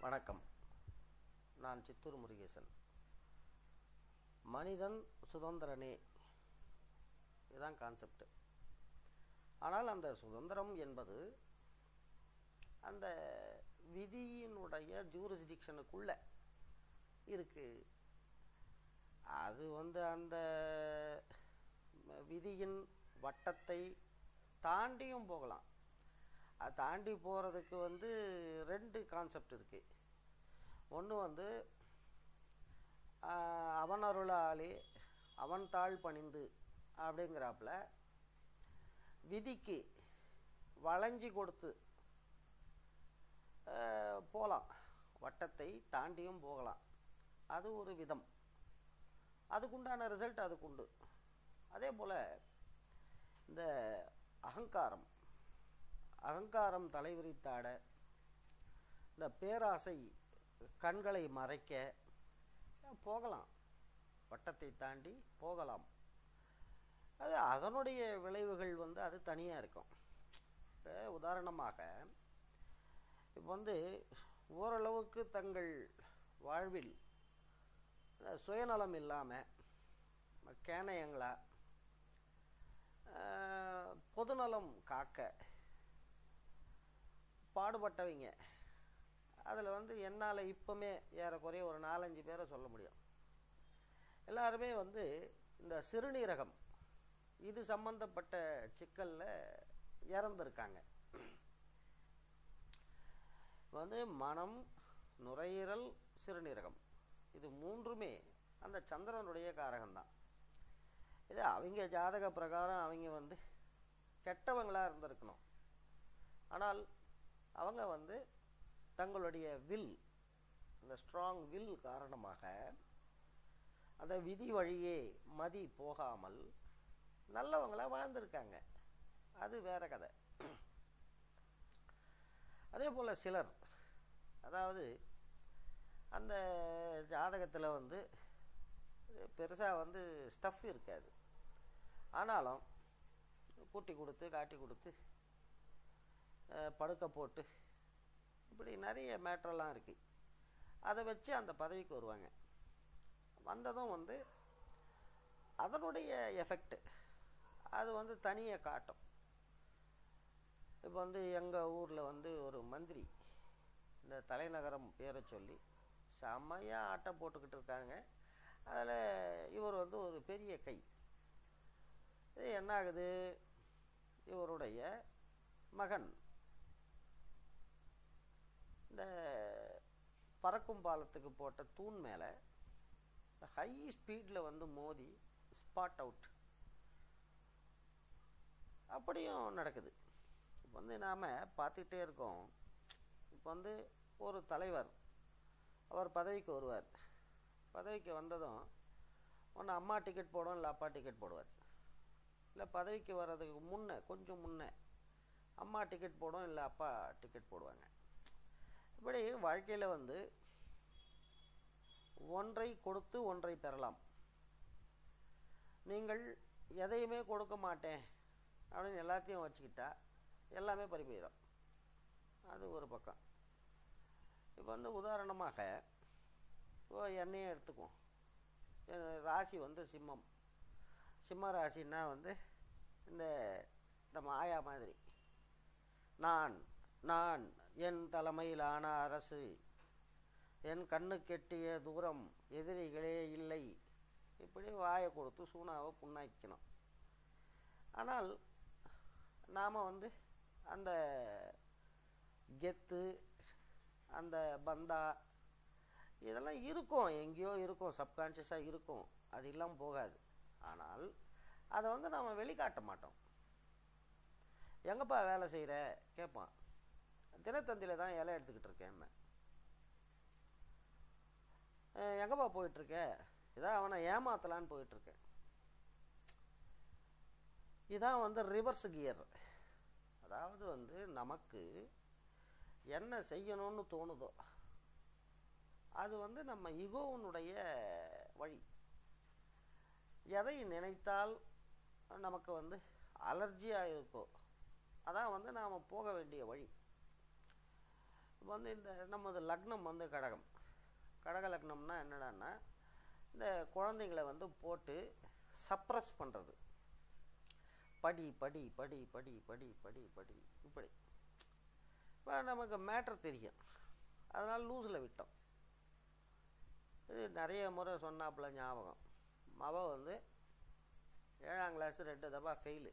வணக்கம் நான் சித்தூர் முருகேசன் மனிதன் சுதந்திரனே இதுதான் கான்செப்ட் ஆனால் அந்த சுதந்திரம் என்பது அந்த விதியினுடைய ஜூரிஸ்டிக்ஷனுக்குள்ள இருக்கு அது வந்து அந்த விதியின் வட்டத்தை தாண்டியும் போகலாம் அது தாண்டி போகிறதுக்கு வந்து ரெண்டு கான்செப்ட் இருக்கு ஒன்று வந்து ஆஹ், அவன் அருளாலே அவன் தாழ் பணிந்து அப்படிங்கிறாப்புல விதிக்கு வளைஞ்சி கொடுத்து ஆஹ், போகலாம் வட்டத்தை தாண்டியும் போகலாம் அது ஒரு விதம் அதுக்குண்டான ரிசல்ட் அதுக்குண்டு அதே போல் இந்த அகங்காரம் அகங்காரம் தலைவிரித்தாட இந்த பேராசை கண்களை மறைக்க போகலாம் வட்டத்தை தாண்டி போகலாம் அது அதனுடைய விளைவுகள் வந்து அது தனியாக இருக்கும் இப்போ உதாரணமாக இப்போ வந்து ஓரளவுக்கு தங்கள் வாழ்வில் அஹ், சுயநலம் இல்லாமல் கேனயங்களா அஹ், பொதுநலம் காக்க பாடுபட்டவங்க அதில் வந்து என்னால் இப்போமே ஏறக்குறைய ஒரு நாலஞ்சு பேரை சொல்ல முடியும் எல்லாருமே வந்து இந்த சிறுநீரகம் இது சம்பந்தப்பட்ட சிக்கலில் இறந்துருக்காங்க வந்து மனம் நுரையீரல் சிறுநீரகம் இது மூன்றுமே அந்த சந்திரனுடைய காரகம்தான் இது அவங்க ஜாதக பிரகாரம் அவங்க வந்து கெட்டவங்களாக இருந்திருக்கணும் ஆனால் அவங்க வந்து தங்களுடைய வில் அந்த ஸ்ட்ராங் வில் காரணமாக அந்த விதி வழியே மதி போகாமல் நல்லவங்களா வாழ்ந்திருக்காங்க அது வேற கதை அதே போல் சிலர் அதாவது அந்த ஜாதகத்தில் வந்து பெருசாக வந்து ஸ்டஃப் இருக்காது ஆனாலும் கூட்டி கொடுத்து காட்டி கொடுத்து அஹ், படுக்க போட்டு இப்படி நிறைய மேட்ரெல்லாம் இருக்குது அதை வச்சு அந்த பதவிக்கு வருவாங்க வந்ததும் வந்து அதனுடைய எஃபெக்ட் அது வந்து தனியை காட்டும் இப்போ வந்து எங்கள் ஊரில் வந்து ஒரு மந்திரி இந்த தலைநகரம் பேரை சொல்லி செம்மையாக ஆட்டம் போட்டுக்கிட்டு இருக்காங்க அதில் இவர் வந்து ஒரு பெரிய கை இது என்ன ஆகுது இவருடைய மகன் இந்த பறக்கும் பாலத்துக்கு போட்ட தூண் மேலே ஹை ஸ்பீடில் வந்து மோதி ஸ்பாட் அவுட் அப்படியும் நடக்குது இப்போ வந்து நாம் பார்த்துக்கிட்டே இருக்கோம் இப்போ வந்து ஒரு தலைவர் அவர் பதவிக்கு வருவார் பதவிக்கு வந்ததும் ஒன்று அம்மா டிக்கெட் போடுவோம் இல்லை அப்பா டிக்கெட் போடுவார் இல்லை பதவிக்கு வர்றதுக்கு முன்னே கொஞ்சம் முன்னே அம்மா டிக்கெட் போடும் இல்லை அப்பா டிக்கெட் போடுவாங்க இப்படி வாழ்க்கையில் வந்து ஒன்றை கொடுத்து ஒன்றை பெறலாம் நீங்கள் எதையுமே கொடுக்க மாட்டேன் அப்படின்னு எல்லாத்தையும் வச்சுக்கிட்டா எல்லாமே பறி போயிடும் அது ஒரு பக்கம் இப்போ வந்து உதாரணமாக இப்போ என்னையே எடுத்துக்குவோம் என் ராசி வந்து சிம்மம் சிம்ம ராசின்னா வந்து இந்த இந்த மாயா மாதிரி நான் நான் என் தலைமையிலான அரசு என் கண்ணு கெட்டிய தூரம் எதிரிகளே இல்லை இப்படி வாயை கொடுத்து சூனாவை புண்ணாக்கணும் ஆனால் நாம் வந்து அந்த கெத்து அந்த பந்தா இதெல்லாம் இருக்கும் எங்கேயோ இருக்கும் சப்கான்ஷியஸாக இருக்கும் அது இல்லாமல் போகாது ஆனால் அதை வந்து நாம் வெளிக்காட்ட மாட்டோம் எங்கப்பா வேலை செய்கிற கேட்பான் தினத்தந்தியில் தான் இலை எடுத்துக்கிட்டு இருக்கேன் எங்கப்பா போயிட்டுருக்க இதான் அவனை ஏமாத்தலான்னு போயிட்டுருக்கேன் இதான் வந்து ரிவர்ஸ் கியர் அதாவது வந்து நமக்கு என்ன செய்யணும்னு தோணுதோ அது வந்து நம்ம இகோவனுடைய வழி எதை நினைத்தால் நமக்கு வந்து அலர்ஜியாக இருக்கோ அதான் வந்து நாம் போக வேண்டிய வழி இப்போ வந்து இந்த நமது லக்னம் வந்து கடகம் கடக லக்னம்னா என்னடான்னா இந்த குழந்தைங்களை வந்து போட்டு சப்ரஸ் பண்ணுறது படி படி படி படி படி படி படி இப்படி இப்போ நமக்கு மேட்ரு தெரியும் அதனால் லூஸில் விட்டோம் இது நிறைய முறை சொன்னாப்புல ஞாபகம் மவ வந்து ஏழாம் கிளாஸ் ரெண்டு தப்பா ஃபெயிலு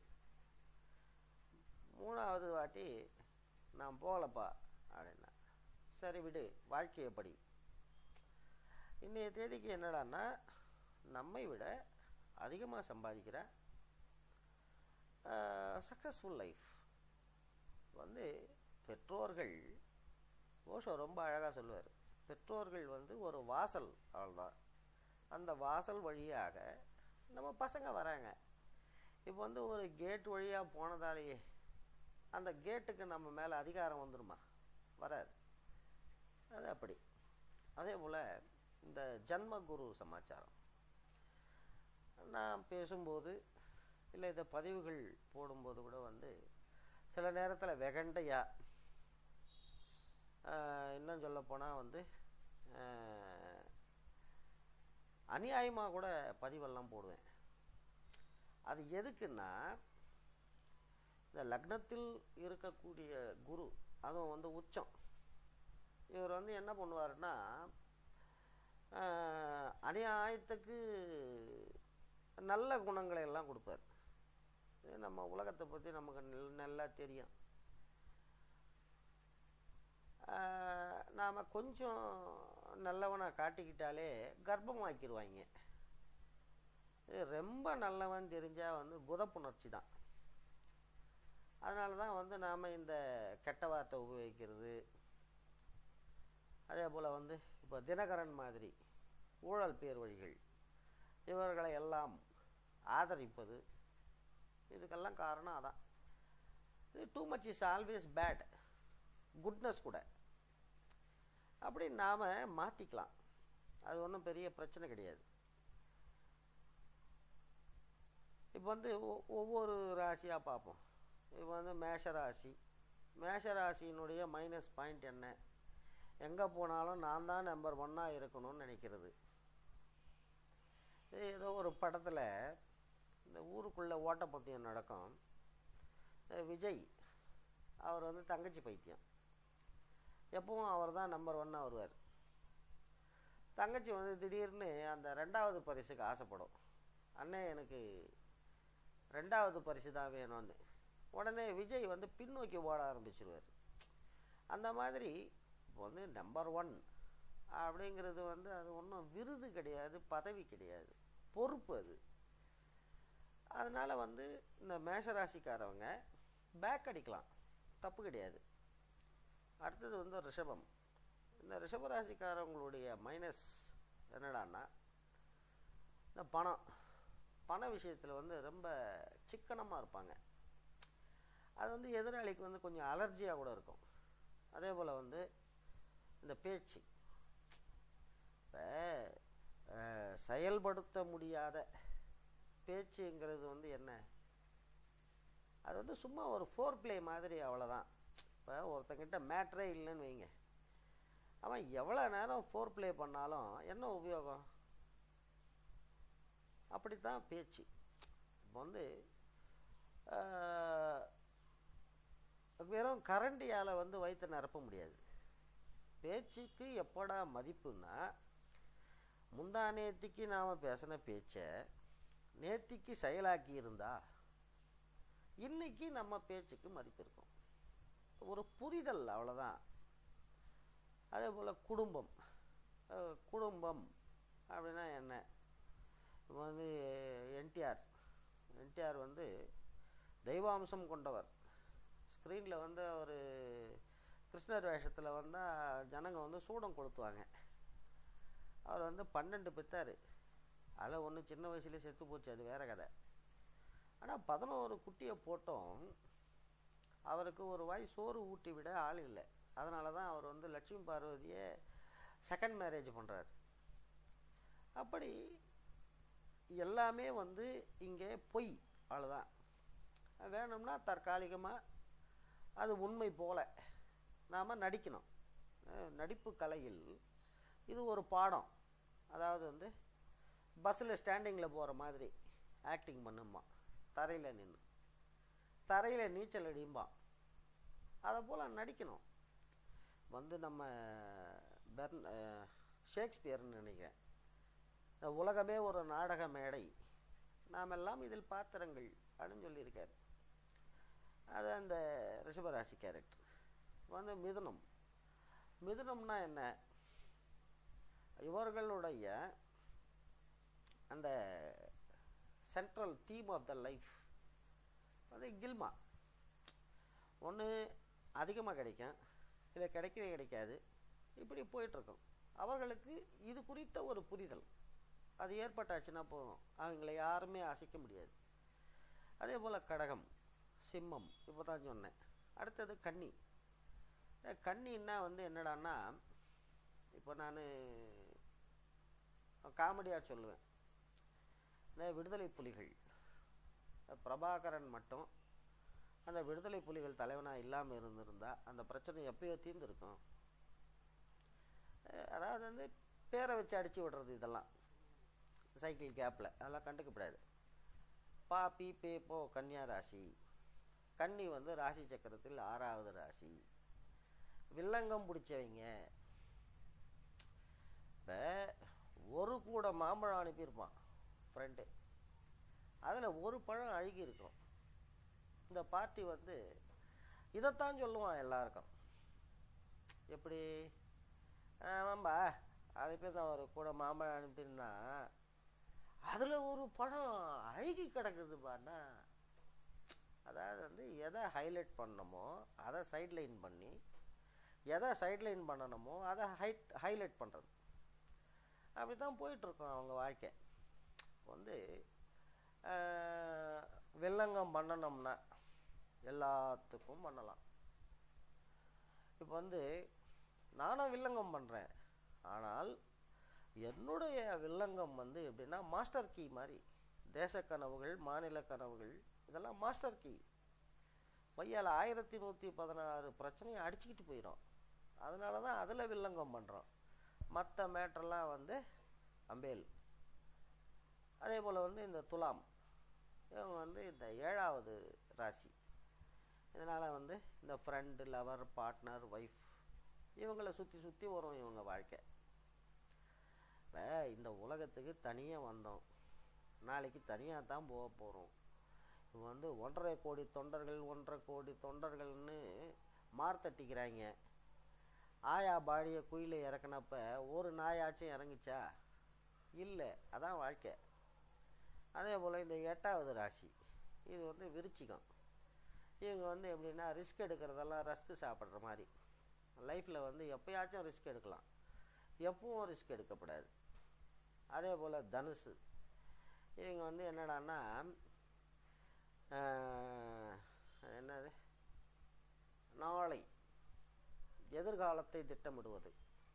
மூணாவது வாட்டி நான் போகலப்பா அப்படின்னா சரி விடு வாழ்க்கையை படி இன்றைய தேதிக்கு என்னடான்னா நம்மை விட அதிகமாக சம்பாதிக்கிற சக்ஸஸ்ஃபுல் லைஃப் வந்து பெற்றோர்கள் ஓஷோ ரொம்ப அழகாக சொல்லுவார் பெற்றோர்கள் வந்து ஒரு வாசல் அவ்வளோதான் அந்த வாசல் வழியாக நம்ம பசங்க வராங்க இப்போ வந்து ஒரு கேட் வழியாக போனதாலேயே அந்த கேட்டுக்கு நம்ம மேலே அதிகாரம் வந்துடுமா வராது அது அப்படி அதே போல் இந்த ஜன்ம குரு சமாச்சாரம் நான் பேசும்போது இல்லை இந்த பதிவுகள் போடும்போது கூட வந்து சில நேரத்தில் வெகண்டையா இன்னும் சொல்ல போனால் வந்து அநியாயமாக கூட பதிவெல்லாம் போடுவேன் அது எதுக்குன்னா இந்த லக்னத்தில் இருக்கக்கூடிய குரு அதுவும் வந்து உச்சம் இவர் வந்து என்ன பண்ணுவாருன்னா அநியாயத்துக்கு நல்ல குணங்களை எல்லாம் கொடுப்பார் நம்ம உலகத்தை பற்றி நமக்கு நல்லா தெரியும் நாம் கொஞ்சம் நல்லவனை காட்டிக்கிட்டாலே கர்ப்பமாக்கிடுவாங்க இது ரொம்ப நல்லவன் தெரிஞ்சால் வந்து குதப்புணர்ச்சி தான் அதனால தான் வந்து நாம் இந்த கெட்ட வார்த்தை உபயோகிக்கிறது அதே போல் வந்து இப்போ தினகரன் மாதிரி ஊழல் பேர் வழிகள் இவர்களை எல்லாம் ஆதரிப்பது இதுக்கெல்லாம் காரணம் அதான் இது too much is always bad goodness கூட அப்படி நாம் மாற்றிக்கலாம் அது ஒன்றும் பெரிய பிரச்சனை கிடையாது இப்போ வந்து ஒவ்வொரு ராசியாக பார்ப்போம் இப்போ வந்து மேஷ ராசி மேஷ ராசியினுடைய மைனஸ் பாயிண்ட் என்ன எங்கே போனாலும் நான் தான் நம்பர் ஒன்னாக இருக்கணும்னு நினைக்கிறது ஏதோ ஒரு படத்தில் இந்த ஊருக்குள்ளே ஓட்டப்பந்தயம் நடக்கும் விஜய் அவர் வந்து தங்கச்சி பைத்தியம் எப்பவும் அவர் தான் நம்பர் ஒன்னாக வருவார் தங்கச்சி வந்து திடீர்னு அந்த ரெண்டாவது பரிசுக்கு ஆசைப்படும் அண்ணே எனக்கு ரெண்டாவது பரிசு தான் வேணும்னு உடனே விஜய் வந்து பின்னோக்கி ஓட ஆரம்பிச்சிருவார் அந்த மாதிரி இப்போ வந்து நம்பர் ஒன் அப்படிங்கிறது வந்து அது ஒன்றும் விருது கிடையாது பதவி கிடையாது பொறுப்பு அது அதனால் வந்து இந்த மேஷராசிக்காரவங்க பேக் அடிக்கலாம் தப்பு கிடையாது அடுத்தது வந்து ரிஷபம் இந்த ரிஷபராசிக்காரவங்களுடைய மைனஸ் என்னடான்னா இந்த பணம் பண விஷயத்தில் வந்து ரொம்ப சிக்கனமாக இருப்பாங்க அது வந்து எதிராளிக்கு வந்து கொஞ்சம் அலர்ஜியாக கூட இருக்கும் அதே போல் வந்து இந்த பேச்சு இப்போ செயல்படுத்த முடியாத பேச்சுங்கிறது வந்து என்ன அது வந்து சும்மா ஒரு ஃபோர் பிளே மாதிரி அவ்வளோதான் இப்போ ஒருத்தங்கிட்ட மேட்ரே இல்லைன்னு வைங்க அவன் எவ்வளோ நேரம் ஃபோர் பிளே பண்ணாலும் என்ன உபயோகம் அப்படித்தான் பேச்சு இப்போ வந்து வெறும் கரண்டியால் வந்து வயிற்று நிரப்ப முடியாது பேச்சுக்கு எப்படா மதிப்புன்னா முந்தா நேத்திக்கு நாம் பேசின பேச்சை நேத்திக்கு செயலாக்கி இருந்தா இன்னைக்கு நம்ம பேச்சுக்கு மதிப்பு இருக்கும் ஒரு புரிதல் அவ்வளோதான் அதே போல் குடும்பம் குடும்பம் அப்படின்னா என்ன இப்போ வந்து என்டிஆர் என்டிஆர் வந்து தெய்வாம்சம் கொண்டவர் ஸ்க்ரீனில் வந்து ஒரு கிருஷ்ணர் வேஷத்தில் வந்தால் ஜனங்க வந்து சூடம் கொளுத்துவாங்க அவர் வந்து பன்னெண்டு பெற்றார் அதில் ஒன்று சின்ன வயசுலேயே செத்து போச்சு அது வேற கதை ஆனால் பதினோரு குட்டியை போட்டோம் அவருக்கு ஒரு வாய் சோறு ஊட்டி விட ஆள் இல்லை அதனால தான் அவர் வந்து லட்சுமி பார்வதியை செகண்ட் மேரேஜ் பண்ணுறார் அப்படி எல்லாமே வந்து இங்கே பொய் அவ்வளோதான் வேணும்னா தற்காலிகமாக அது உண்மை போல நாம் நடிக்கணும் அஹ் நடிப்பு கலையில் இது ஒரு பாடம் அதாவது வந்து பஸ்ஸில் ஸ்டாண்டிங்கில் போகிற மாதிரி ஆக்டிங் பண்ணுமா தரையில் நின்று தரையில் நீச்சல் அடியும்பான் அதை போல் நடிக்கணும் வந்து நம்ம பெர்ன் அஹ், ஷேக்ஸ்பியர்னு நினைக்கிறேன் இந்த உலகமே ஒரு நாடக மேடை நாம் எல்லாம் இதில் பாத்திரங்கள் அப்படின்னு சொல்லியிருக்காரு அது அந்த ரிஷபராசி கேரக்டர் வந்து மிதுனம் மிதுனம்னா என்ன இவர்களுடைய அந்த central theme of the life அது கில்மா ஒன்று அதிகமாக கிடைக்கும் இல்லை கிடைக்கவே கிடைக்காது இப்படி போயிட்டுருக்கும் அவர்களுக்கு இது குறித்த ஒரு புரிதல் அது ஏற்பட்டாச்சுன்னா போதும் அவங்கள யாருமே அசைக்க முடியாது அதே போல் கடகம் சிம்மம் இப்போ தான் சொன்னேன் அடுத்தது கன்னி இந்த கன்னின்னா வந்து என்னடான்னா இப்போ நான் காமெடியாக சொல்லுவேன் இந்த விடுதலை புலிகள் பிரபாகரன் மட்டும் அந்த விடுதலை புலிகள் தலைவனாக இல்லாமல் இருந்திருந்தா அந்த பிரச்சனை எப்பயோ தீர்ந்துருக்கும் அஹ் அதாவது வந்து பேரை வச்சு அடித்து விடுறது இதெல்லாம் சைக்கிள் கேப்பில் அதெல்லாம் கண்டுக்கப்படாது பா பி பே போ கன்னியா ராசி கன்னி வந்து ராசி சக்கரத்தில் ஆறாவது ராசி வில்லங்கம் பிடிச்சவங்க இப்போ ஒரு கூட மாம்பழம் அனுப்பியிருப்பான் ஃப்ரெண்டு அதில் ஒரு பழம் அழுகி இருக்கும் இந்த பார்ட்டி வந்து இதைத்தான் சொல்லுவான் எல்லாருக்கும் எப்படி ஆமாம்பா அனுப்பியிருந்தான் ஒரு கூட மாம்பழம் அனுப்பியிருந்தான் அதில் ஒரு பழம் அழுகி கிடக்குதுப்பாண்ணா அதாவது வந்து எதை ஹைலைட் பண்ணணுமோ அதை சைட்லைன் பண்ணி எதை சைட்லைன் பண்ணணுமோ அதை ஹைட் ஹைலைட் பண்ணுறது அப்படி தான் போயிட்டுருக்கோம் அவங்க வாழ்க்கை இப்போ வந்து ஆஹ், வில்லங்கம் பண்ணணும்னா எல்லாத்துக்கும் பண்ணலாம் இப்போ வந்து நானும் வில்லங்கம் பண்ணுறேன் ஆனால் என்னுடைய வில்லங்கம் வந்து எப்படின்னா மாஸ்டர் கீ மாதிரி தேச கனவுகள் மாநில கனவுகள் இதெல்லாம் மாஸ்டர் கீ பையால் ஆயிரத்தி நூற்றி பதினாறு பிரச்சனையை அடிச்சுக்கிட்டு போயிடும் அதனால தான் அதில் வில்லங்கம் பண்ணுறோம் மற்ற மேட்டரெல்லாம் வந்து அம்பேல் அதே போல் வந்து இந்த துலாம் இவங்க வந்து இந்த ஏழாவது ராசி இதனால் வந்து இந்த ஃப்ரெண்டு லவர் பார்ட்னர் ஒய்ஃப் இவங்களை சுற்றி சுற்றி வரும் இவங்க வாழ்க்கை இப்போ இந்த உலகத்துக்கு தனியாக வந்தோம் நாளைக்கு தனியாக தான் போக போகிறோம் இப்போ வந்து ஒன்றரை கோடி தொண்டர்கள் ஒன்றரை கோடி தொண்டர்கள்னு மார்த்தட்டிக்கிறாங்க ஆயா பாடியை குயில இறக்குனப்ப ஒரு நாயாச்சும் இறங்குச்சா இல்லை அதான் வாழ்க்கை அதே போல் இந்த எட்டாவது ராசி இது வந்து விருச்சிகம் இவங்க வந்து எப்படின்னா ரிஸ்க் எடுக்கிறதெல்லாம் ரஸ்க்கு சாப்பிட்ற மாதிரி லைஃப்பில் வந்து எப்போயாச்சும் ரிஸ்க் எடுக்கலாம் எப்பவும் ரிஸ்க் எடுக்கக்கூடாது அதே போல் தனுசு இவங்க வந்து என்னடான்னா ஆஹ், என்னது நாளை எதிர்காலத்தை திட்டமிடுவது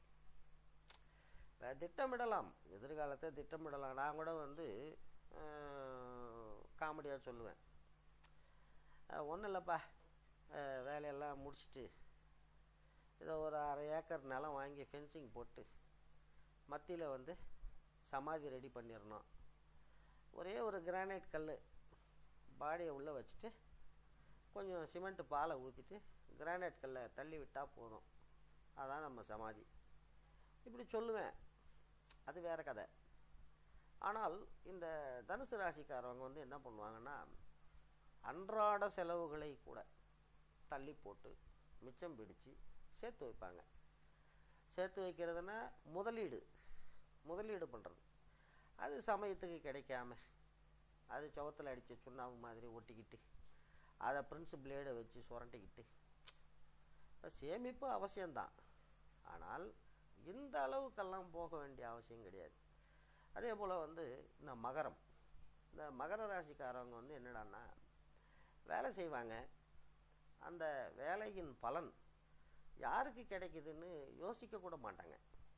இப்ப திட்டமிடலாம் எதிர்காலத்தை திட்டமிடலாம் நான் கூட வந்து காமெடியாக சொல்லுவேன் ஒன்றும் இல்லைப்பா அஹ், வேலையெல்லாம் முடிச்சுட்டு ஏதோ ஒரு அரை ஏக்கர் நிலம் வாங்கி ஃபென்சிங் போட்டு மத்தியில் வந்து சமாதி ரெடி பண்ணிடணும் ஒரே ஒரு கிரானைட் கல் பாடியை உள்ளே வச்சுட்டு கொஞ்சம் சிமெண்ட் பாலை ஊற்றிட்டு கிரானைட் கல்லை தள்ளி விட்டால் போதும் அதான் நம்ம சமாதி இப்படி சொல்லுவேன் அது வேற கதை ஆனால் இந்த தனுசு ராசிக்காரவங்க வந்து என்ன பண்ணுவாங்கன்னா அன்றாட செலவுகளை கூட தள்ளி போட்டு மிச்சம் பிடிச்சு சேர்த்து வைப்பாங்க சேர்த்து வைக்கிறதுனா முதலீடு முதலீடு பண்ணுறது அது சமயத்துக்கு கிடைக்காம அது சுவத்தில் அடித்த சுண்ணாம்பு மாதிரி ஒட்டிக்கிட்டு அதை பிரின்ஸ் பிளேடை வச்சு சுரண்டிக்கிட்டு இப்ப சேமிப்பு அவசியம்தான் ஆனால் இந்த அளவுக்கெல்லாம் போக வேண்டிய அவசியம் கிடையாது அதே போல் வந்து இந்த மகரம் இந்த மகர ராசிக்காரவங்க வந்து என்னடான்னா வேலை செய்வாங்க அந்த வேலையின் பலன் யாருக்கு கிடைக்குதுன்னு யோசிக்க கூட மாட்டாங்க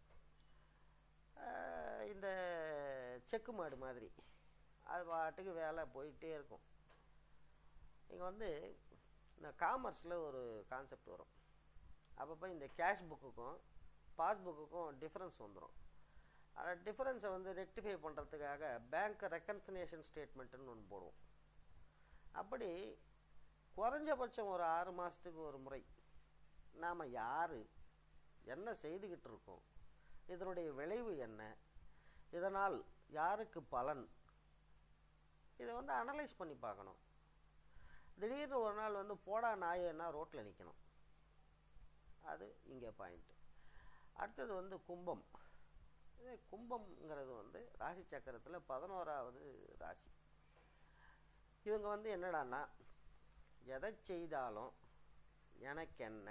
ஆஹ் இந்த செக்கு மாடு மாதிரி அது பாட்டுக்கு வேலை போயிட்டே இருக்கும் இங்கே வந்து இந்த காமர்ஸில் ஒரு கான்செப்ட் வரும் அப்பப்போ இந்த கேஷ் புக்குக்கும் பாஸ்புக்குக்கும் டிஃப்ரென்ஸ் வந்துடும் அந்த டிஃப்ரென்ஸை வந்து ரெக்டிஃபை பண்ணுறதுக்காக பேங்க் ரெக்கன்சினேஷன் ஸ்டேட்மெண்ட்டுன்னு ஒன்று போடுவோம் அப்படி குறைஞ்சபட்சம் ஒரு ஆறு மாதத்துக்கு ஒரு முறை நாம் யார் என்ன செய்துக்கிட்டு இருக்கோம் இதனுடைய விளைவு என்ன இதனால் யாருக்கு பலன் இதை வந்து அனலைஸ் பண்ணி பார்க்கணும் திடீர்னு ஒரு நாள் வந்து போடா நாயன்னா ரோட்டில் நிற்கணும் அது இங்கே பாயிண்ட்டு அடுத்தது வந்து கும்பம் இது கும்பம்ங்கிறது வந்து ராசி சக்கரத்தில் பதினோராவது ராசி இவங்க வந்து என்னடான்னா எதை செய்தாலும் எனக்கு என்ன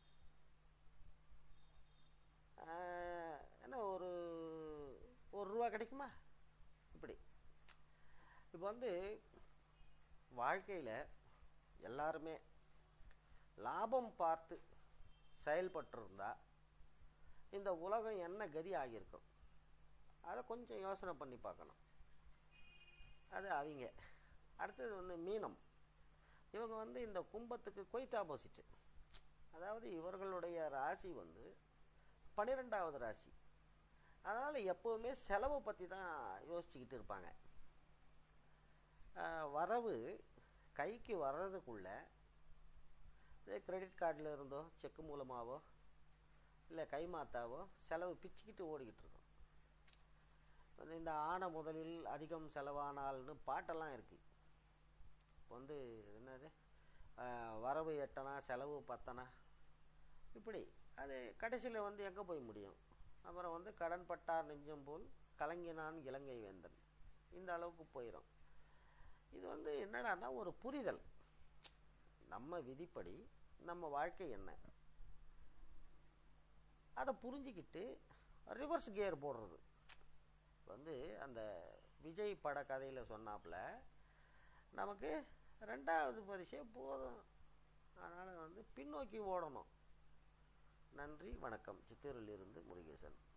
ஆஹ், என்ன ஒரு ஒரு ரூபா கிடைக்குமா இப்படி இப்போ வந்து வாழ்க்கையில் எல்லாருமே லாபம் பார்த்து செயல்பட்டிருந்தா இந்த உலகம் என்ன கதி ஆகியிருக்கும் அதை கொஞ்சம் யோசனை பண்ணி பார்க்கணும் அது அவங்க அடுத்தது வந்து மீனம் இவங்க வந்து இந்த கும்பத்துக்கு கொய்த் ஆப்போசிட்டு அதாவது இவர்களுடைய ராசி வந்து பன்னிரெண்டாவது ராசி அதனால் எப்போவுமே செலவை பற்றி தான் யோசிச்சுக்கிட்டு இருப்பாங்க ஆஹ் வரவு கைக்கு வர்றதுக்குள்ள கிரெடிட் கார்டில் இருந்தோ செக்கு மூலமாவோ இல்லை கைமாத்தாவோ செலவு பிச்சுக்கிட்டு ஓடிக்கிட்டு இருக்கோம் வந்து இந்த ஆன முதலில் அதிகம் செலவானால்னு பாட்டெல்லாம் இருக்குது இப்போ வந்து என்னது ஆஹ் வரவு எட்டனா செலவு பத்தனா இப்படி அது கடைசியில் வந்து எங்கே போய் முடியும் அப்புறம் வந்து கடன் பட்டார் நெஞ்சம் போல் கலங்கினான் இலங்கை வேந்தன் இந்த அளவுக்கு போயிடும் இது வந்து என்னடான்னா ஒரு புரிதல் நம்ம விதிப்படி நம்ம வாழ்க்கை என்ன அதை புரிஞ்சிக்கிட்டு ரிவர்ஸ் கியர் போடுறது வந்து அந்த விஜய் பட கதையில் சொன்னாப்புல நமக்கு ரெண்டாவது பரிசே போதும் அதனால் வந்து பின்னோக்கி ஓடணும் நன்றி வணக்கம் சித்தூரிலிருந்து முருகேசன்